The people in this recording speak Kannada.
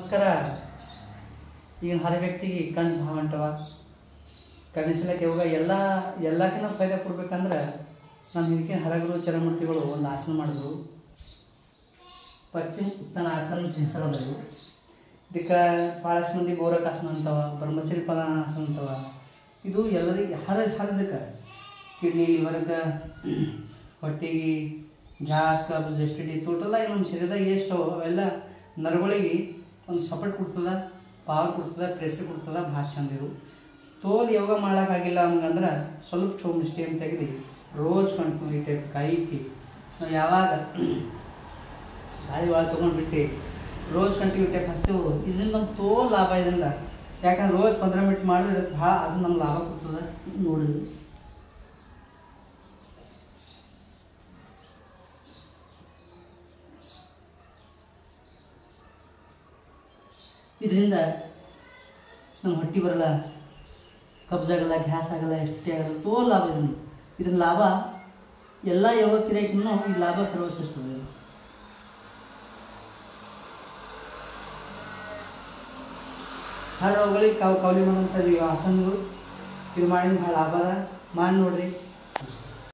ನಮಸ್ಕಾರ ಈಗಿನ ಹರ ವ್ಯಕ್ತಿಗೆ ಕಣ್ಣು ಭಾವ ಹೊಂಟವ ಕಣ್ಣಿಸ್ಲಕ್ಕೆ ಇವಾಗ ಎಲ್ಲ ಎಲ್ಲಕ್ಕಿಂತ ಫೈದಾ ಕೊಡ್ಬೇಕಂದ್ರೆ ನಮ್ಮ ಹಿಂದಿನ ಹರಗುರು ಚರಮೂರ್ತಿಗಳು ಒಂದು ಆಸನ ಮಾಡಿದ್ರು ಪಶ್ಚಿಮ ಉತ್ಥಾನ ಆಸನ ಹೆಸರದವು ಇದಕ್ಕೆ ಭಾಳಷ್ಟು ಮಂದಿ ಗೋರಕಾಸನ ಅಂತವ ಬ್ರಹ್ಮಚರಿ ಫಲಾಸನ ಅಂತವ ಇದು ಎಲ್ಲರಿಗೆ ಹರ ಹರದಕ್ಕೆ ಕಿಡ್ನಿ ಲಿವರ್ಗೆ ಹೊಟ್ಟೆಗೆ ಗ್ಯಾಸ್ ಕಬ್ಸ್ ಎಸ್ಟಿಡಿ ಟೋಟಲ್ ಆಗಿ ನಮ್ಮ ಶರೀರದಾಗ ಎಷ್ಟು ಅವ ಅವೆಲ್ಲ ನರಗಳಿಗೆ ಒಂದು ಸಪೋರ್ಟ್ ಕೊಡ್ತದ ಪವರ್ ಕೊಡ್ತದ ಪ್ರೆಷರ್ ಕೊಡ್ತದ ಭಾಳ ಚಂದ ಇವು ತೋಲ್ ಯೋಗ ಮಾಡೋಕ್ಕಾಗಿಲ್ಲ ನಮ್ಗಂದ್ರೆ ಸ್ವಲ್ಪ ಚೋಮ್ ಸ್ಟೇಮ್ ತೆಗೆದು ರೋಜ್ ಕಂಟಿನ್ಯೂ ಈ ಟೈಪ್ ಕೈ ಇಕ್ಕಿ ನಾವು ಯಾವಾಗ ಗಾಳಿ ಒಳಗೆ ತೊಗೊಂಡ್ಬಿಟ್ಟು ರೋಜ್ ಕಂಟಿನ್ಯೂ ಟೈಪ್ ಹಚ್ತೇವೆ ಇದರಿಂದ ನಮ್ಗೆ ತೋಲ್ ಲಾಭ ಇದರಿಂದ ಯಾಕಂದ್ರೆ ರೋಜ್ ಪಂದ್ರ ಮಿನಿಟ್ ಮಾಡಿದ್ರೆ ಇದಕ್ಕೆ ಭಾಳ ಅದು ನಮ್ಗೆ ಲಾಭ ಕೊಡ್ತದೆ ನೋಡಿದ್ವಿ ಇದರಿಂದ ನಮ್ಮ ಹೊಟ್ಟೆ ಬರಲ್ಲ ಕಬ್ಸ್ ಆಗಲ್ಲ ಗ್ಯಾಸ್ ಆಗಲ್ಲ ಎಷ್ಟೇ ಆಗಲ್ಲ ತೋಲ್ ಲಾಭ ಇದನ್ನು ಇದನ್ನ ಲಾಭ ಎಲ್ಲ ಯೋಗ ಕ್ರಿಯೆಗೂ ಈ ಲಾಭ ಸರ್ವಶ್ರೇಷ್ಠದ ಹರ ರೋಗಗಳಿಗೆ ಕಾವು ಕಾವಲಿ ಮಾಡುವಂಥದ್ದು ಇವು ಆಸನಗಳು ಇದು ಮಾಡಿ ಭಾಳ ಲಾಭ ಅದ ಮಾಡಿ ನೋಡ್ರಿ